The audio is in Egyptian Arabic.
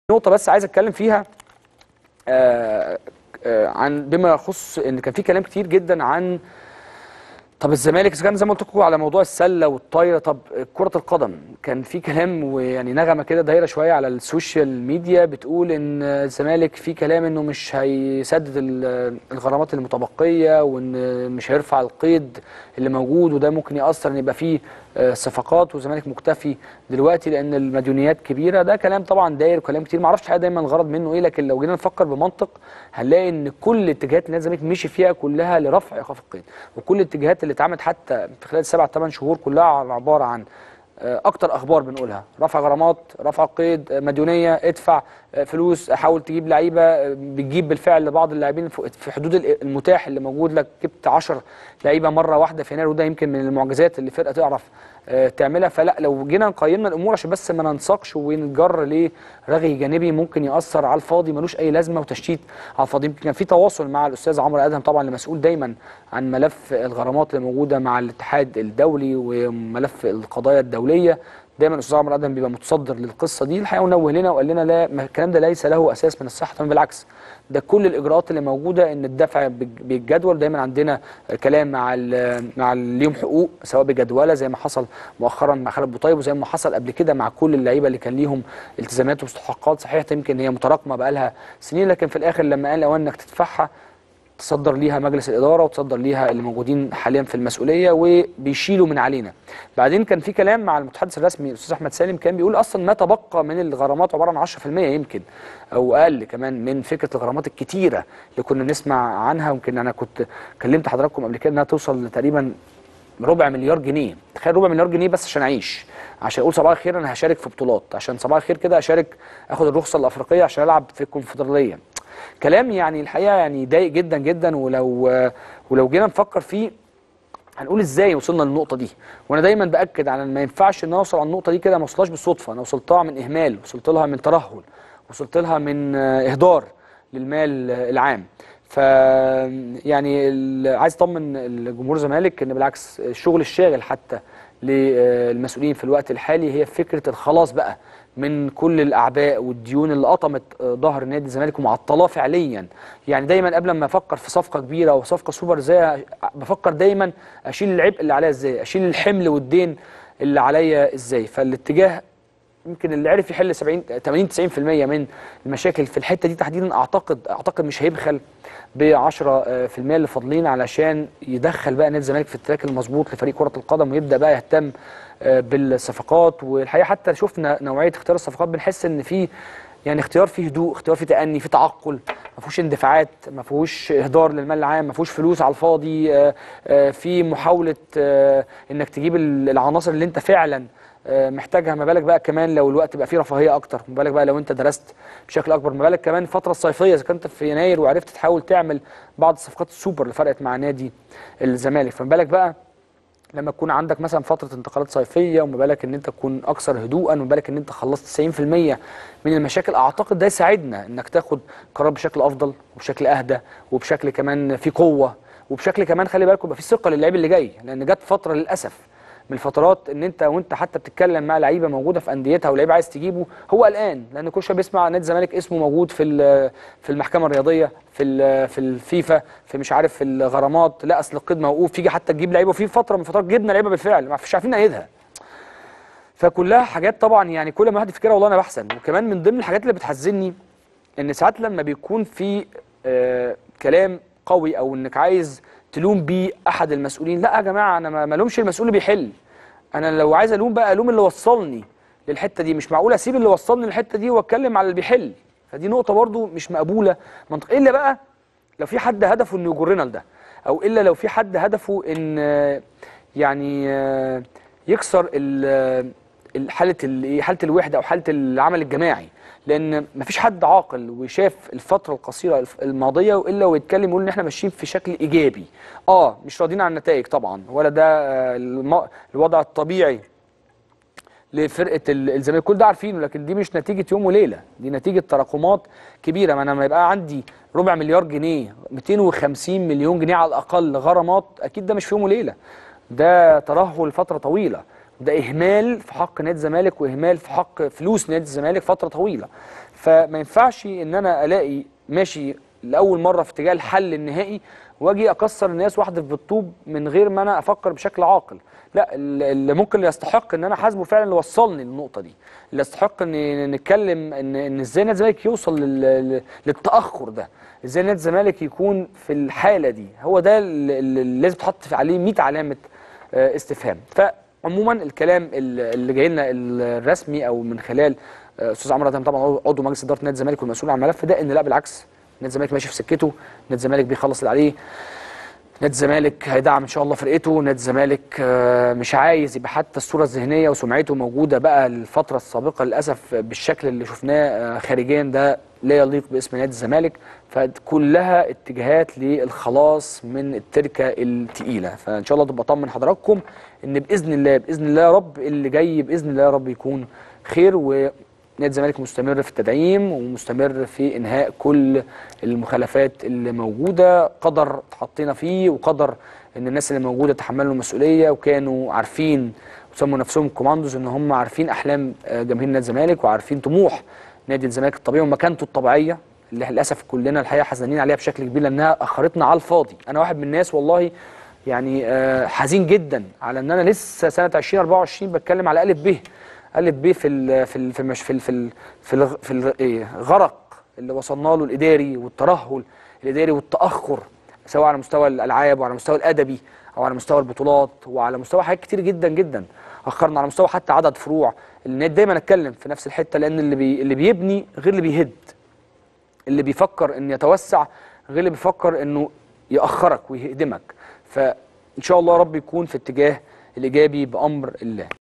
نقطة بس عايز اتكلم فيها آه آه عن بما يخص ان كان في كلام كتير جدا عن طب الزمالك اذا كان زي ما قلت لكم على موضوع السله والطايره طب كره القدم كان في كلام ويعني نغمه كده دايره شويه على السوشيال ميديا بتقول ان الزمالك في كلام انه مش هيسدد ال- الغرامات المتبقيه وان مش هيرفع القيد اللي موجود وده ممكن ياثر ان يبقى فيه آه، صفقات والزمالك مكتفي دلوقتي لان المديونيات كبيره ده كلام طبعا داير وكلام كتير ما اعرفش حقيقه دايما الغرض منه ايه لكن لو جينا نفكر بمنطق هنلاقي ان كل اتجاهات نادي الزمالك مشي فيها كلها لرفع ايقاف القيد وكل الاتجاهات اللي اتعملت حتى في خلال سبع ثمان شهور كلها عباره عن آه، اكتر اخبار بنقولها رفع غرامات رفع قيد آه، مديونيه ادفع آه، فلوس حاول تجيب لعيبه آه، بتجيب بالفعل لبعض اللاعبين في في حدود ال- المتاح اللي موجود لك جبت 10 لعيبه مره واحده في يناير وده يمكن من المعجزات اللي الفرقه تعرف آه، تعملها فلا لو جينا قيمنا الامور عشان بس ما ننسقش ونتجر لرغي جانبي ممكن ياثر على الفاضي ملوش اي لازمه وتشتيت على الفاضي يمكن كان في تواصل مع الاستاذ عمرو ادهم طبعا اللي مسؤول دايما عن ملف الغرامات اللي موجوده مع الاتحاد الدولي وملف القضايا الدوليه دايما الاستاذ عمرو ادهم بيبقى متصدر للقصه دي الحقيقه ونوه لنا وقال لنا لا ما الكلام ده ليس له اساس من الصحه تمام بالعكس ده كل الاجراءات اللي موجوده ان الدفع بالج- بالجدول دايما عندنا كلام مع ال- مع اللي ليهم حقوق سواء بجدوله زي ما حصل مؤخرا مع خالد بوطيب وزي ما حصل قبل كده مع كل اللعيبه اللي كان ليهم التزامات ومستحقات صحيح يمكن هي متراكمه بقالها سنين لكن في الاخر لما قال اوان انك تدفعها تصدر ليها مجلس الاداره وتصدر ليها اللي موجودين حاليا في المسؤوليه وبيشيلوا من علينا. بعدين كان في كلام مع المتحدث الرسمي الاستاذ احمد سالم كان بيقول اصلا ما تبقى من الغرامات عباره عن 10% يمكن او اقل كمان من فكره الغرامات الكتيره اللي كنا بنسمع عنها يمكن انا كنت كلمت حضراتكم قبل كده انها توصل لتقريبا ربع مليار جنيه تخيل ربع مليار جنيه بس عشان اعيش عشان اقول صباح الخير انا هشارك في بطولات عشان صباح الخير كده اشارك اخد الرخصه الافريقيه عشان العب في الكونفدراليه كلام يعني الحقيقه يعني يضايق جدا جدا ولو ولو جينا نفكر فيه هنقول ازاي وصلنا للنقطه دي وانا دايما باكد على ان ما ينفعش ان أنا اوصل على النقطه دي كده ما وصلهاش بالصدفه انا وصلتها من اهمال وصلت لها من ترهل وصلت لها من آه، اهدار للمال آه، العام ف يعني ال- عايز اطمن الجمهور الزمالك ان بالعكس الشغل الشاغل حتى للمسؤولين في الوقت الحالي هي فكره الخلاص بقى من كل الاعباء والديون اللي قطمت آه، ظهر نادي الزمالك ومعطلاه فعليا يعني دايما قبل ما افكر في صفقه كبيره او صفقه سوبر ازاي بفكر دايما اشيل العبء اللي عليا ازاي اشيل الحمل والدين اللي عليا ازاي فالاتجاه يمكن اللي عرف يحل 70 80 90% من المشاكل في الحته دي تحديدا اعتقد اعتقد مش هيبخل ب 10% اللي فاضلين علشان يدخل بقى نادي الزمالك في التراك المظبوط لفريق كره القدم ويبدا بقى يهتم آه، بالصفقات والحقيقه حتى شفنا نوعيه اختيار الصفقات بنحس ان في يعني اختيار فيه هدوء اختيار فيه تأني فيه تعقل ما فيهوش اندفاعات ما فيهوش اهدار للمال العام ما فيهوش فلوس على الفاضي آه، آه، في محاوله آه، انك تجيب ال- العناصر اللي انت فعلا آه، محتاجها ما بالك بقى كمان لو الوقت بقى فيه رفاهيه اكتر ما بالك بقى لو انت درست بشكل اكبر ما بالك كمان الفتره الصيفيه اذا كنت في يناير وعرفت تحاول تعمل بعض الصفقات السوبر اللي فرقت مع نادي الزمالك فما بالك بقى لما تكون عندك مثلا فتره انتقالات صيفيه وما بالك ان انت تكون اكثر هدوءا وما بالك ان انت خلصت 90% من المشاكل اعتقد ده يساعدنا انك تاخد قرار بشكل افضل وبشكل اهدى وبشكل كمان في قوه وبشكل كمان خلي بالكم يبقى في ثقه للاعب اللي جاي لان جت فتره للاسف من الفترات ان انت وانت حتى بتتكلم مع لعيبه موجوده في انديتها ولعيب عايز تجيبه هو قلقان لان كل شويه بيسمع نادي الزمالك اسمه موجود في ال- في المحكمه الرياضيه في ال- في الفيفا في مش عارف في الغرامات لا اصل القيد موقوف تيجي حتى تجيب لعيبه وفي فتره من فترات جبنا لعيبه بالفعل ما فيش عارفين نأيدها فكلها حاجات طبعا يعني كل ما واحد يفتكرها والله انا بحزن وكمان من ضمن الحاجات اللي بتحزني ان ساعات لما بيكون في آه كلام قوي او انك عايز تلوم بيه احد المسؤولين لا يا جماعه انا ما ما الومش المسؤول اللي بيحل انا لو عايز الوم بقى الوم اللي وصلني للحته دي مش معقول اسيب اللي وصلني للحته دي واتكلم على اللي بيحل فدي نقطه برضو مش مقبوله منطق الا بقى لو في حد هدفه انه يجرنا لده او الا لو في حد هدفه ان آه، يعني آه، يكسر ال- آه، ال- حاله ال- إيه، حاله الوحده او حاله العمل الجماعي لان مفيش حد عاقل وشاف الفتره القصيره الف- الماضيه والا ويتكلم يقول ان احنا ماشيين في شكل ايجابي اه مش راضيين عن النتائج طبعا ولا ده آه، الم- الوضع الطبيعي لفرقه ال- الزمالك كل ده عارفينه لكن دي مش نتيجه يوم وليله دي نتيجه تراكمات كبيره ما انا لما يبقى عندي ربع مليار جنيه 250 مليون جنيه على الاقل غرامات اكيد ده مش في يوم وليله ده ترهل فتره طويله ده اهمال في حق نادي الزمالك واهمال في حق فلوس نادي الزمالك فتره طويله فما ينفعش ان انا الاقي ماشي لاول مره في اتجاه الحل النهائي واجي اكسر الناس واحدف بالطوب من غير ما انا افكر بشكل عاقل لا ال- اللي ممكن اللي يستحق ان انا حاسبه فعلا اللي وصلني للنقطه دي اللي يستحق ان نتكلم ان ان ازاي نادي الزمالك يوصل لل- لل- للتاخر ده ازاي نادي الزمالك يكون في الحاله دي هو ده اللي اللي لازم تحط في عليه 100 علامه آه، استفهام فعموما الكلام اللي اللي جاي لنا الرسمي او من خلال آه، استاذ عمرو ادهم طبعا عضو مجلس اداره نادي الزمالك والمسؤول عن الملف ده ان لا بالعكس نادي الزمالك ماشي في سكته نادي الزمالك بيخلص اللي عليه نادي الزمالك هيدعم ان شاء الله فرقته نادي الزمالك آه، مش عايز يبقى حتى الصوره الذهنيه وسمعته موجوده بقى الفتره السابقه للاسف بالشكل اللي شفناه آه، خارجيا ده لا يليق باسم نادي الزمالك فكلها اتجاهات للخلاص من التركه الثقيله فان شاء الله تبقى اطمن حضراتكم ان باذن الله باذن الله يا رب اللي جاي باذن الله يا رب يكون خير و نادي الزمالك مستمر في التدعيم ومستمر في انهاء كل المخالفات اللي موجوده قدر اتحطينا فيه وقدر ان الناس اللي موجوده تحملوا المسؤوليه وكانوا عارفين وسموا نفسهم كوماندوز ان هم عارفين احلام آه، جماهير نادي الزمالك وعارفين طموح نادي الزمالك الطبيعي ومكانته الطبيعيه اللي للاسف كلنا الحقيقه حزنين عليها بشكل كبير لانها اخرتنا على الفاضي انا واحد من الناس والله يعني آه، حزين جدا على ان انا لسه سنه 2024 بتكلم على الف ب الف ب في ال في ال في المش في ال في ال في, ال في ال إيه، غرق اللي وصلنا له الاداري والترهل الاداري والتاخر سواء على مستوى الالعاب وعلى مستوى الادبي او على مستوى البطولات وعلى مستوى حاجات كتير جدا جدا اخرنا على مستوى حتى عدد فروع النادي دايما اتكلم في نفس الحته لان اللي بي اللي بيبني غير اللي بيهد اللي بيفكر ان يتوسع غير اللي بيفكر انه ياخرك ويهدمك فان شاء الله رب يكون في اتجاه الايجابي بامر الله